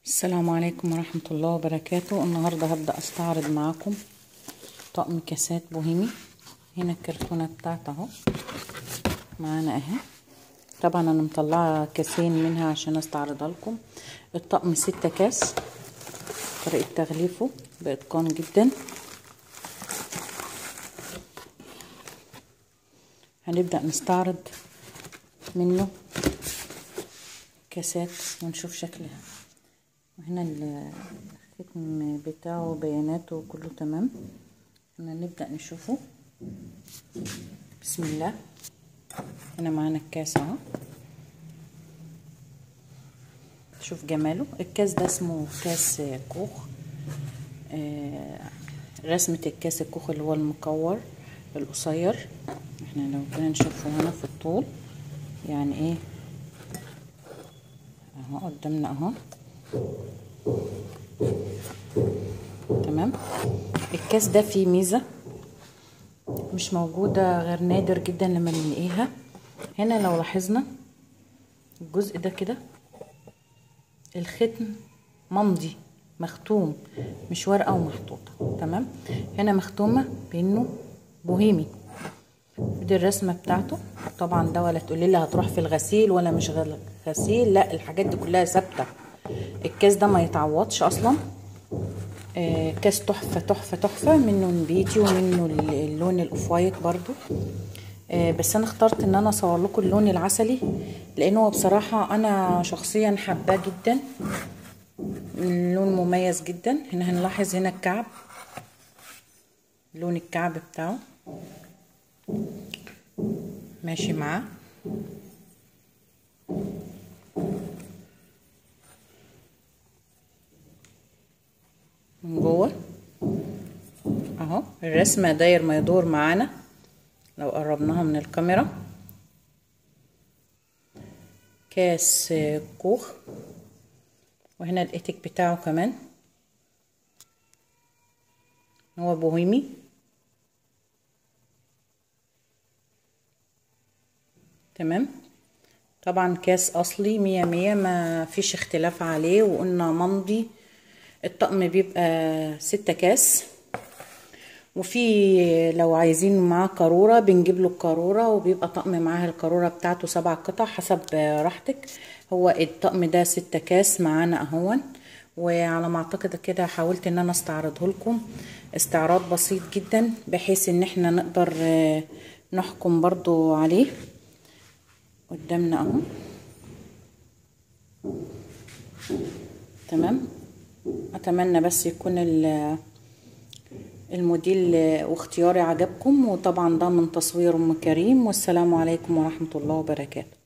السلام عليكم ورحمة الله وبركاته النهاردة هبدأ استعرض معاكم طقم كاسات بوهيمي هنا الكرتونة بتاعت اهو معانا اهي طبعا انا مطلعة كاسين منها عشان استعرضها لكم الطقم ستة كاس طريقة تغليفه بإتقان جدا هنبدأ نستعرض منه كاسات ونشوف شكلها وهنا الختم بتاعه بياناته كله تمام هنا نبدأ نشوفه بسم الله هنا معانا الكاس اهو شوف جماله الكاس ده اسمه كاس كوخ آه رسمة الكاس الكوخ اللي هو المكور القصير احنا لو كنا نشوفه هنا في الطول يعني ايه اهو قدامنا اهو تمام الكاس ده فيه ميزه مش موجوده غير نادر جدا لما نلاقيها هنا لو لاحظنا الجزء ده كده الختم ممضي مختوم مش ورقه ومحطوطه تمام هنا مختومه بانه بوهيمي دي الرسمه بتاعته طبعا ده ولا تقولي لي هتروح في الغسيل ولا مش غسيل لا الحاجات دي كلها ثابته الكاس ده ما يتعوضش اصلا آه كاس تحفه تحفه تحفه منه نبيتي ومنه اللون الاوف وايت برضو آه بس انا اخترت ان انا اصور لكم اللون العسلي لانه هو بصراحه انا شخصيا حباه جدا لون مميز جدا هنا هنلاحظ هنا الكعب لون الكعب بتاعه ماشي معاه من جوه اهو الرسمه داير ما يدور معانا لو قربناها من الكاميرا كاس كوخ وهنا الاتيك بتاعه كمان هو بوهيمي تمام طبعا كاس اصلي مية مية ما فيش اختلاف عليه وقلنا ممضي الطقم بيبقى ستة كاس وفي لو عايزين معاه قارورة بنجيب له القارورة وبيبقى طقم معاه القارورة بتاعته سبع قطع حسب راحتك هو الطقم ده ستة كاس معانا اهون وعلى ما اعتقد كده حاولت ان انا استعرضه لكم استعراض بسيط جدا بحيث ان احنا نقدر نحكم برضو عليه قدامنا اهو تمام اتمنى بس يكون الموديل واختياري عجبكم وطبعا ده من تصوير ام كريم والسلام عليكم ورحمه الله وبركاته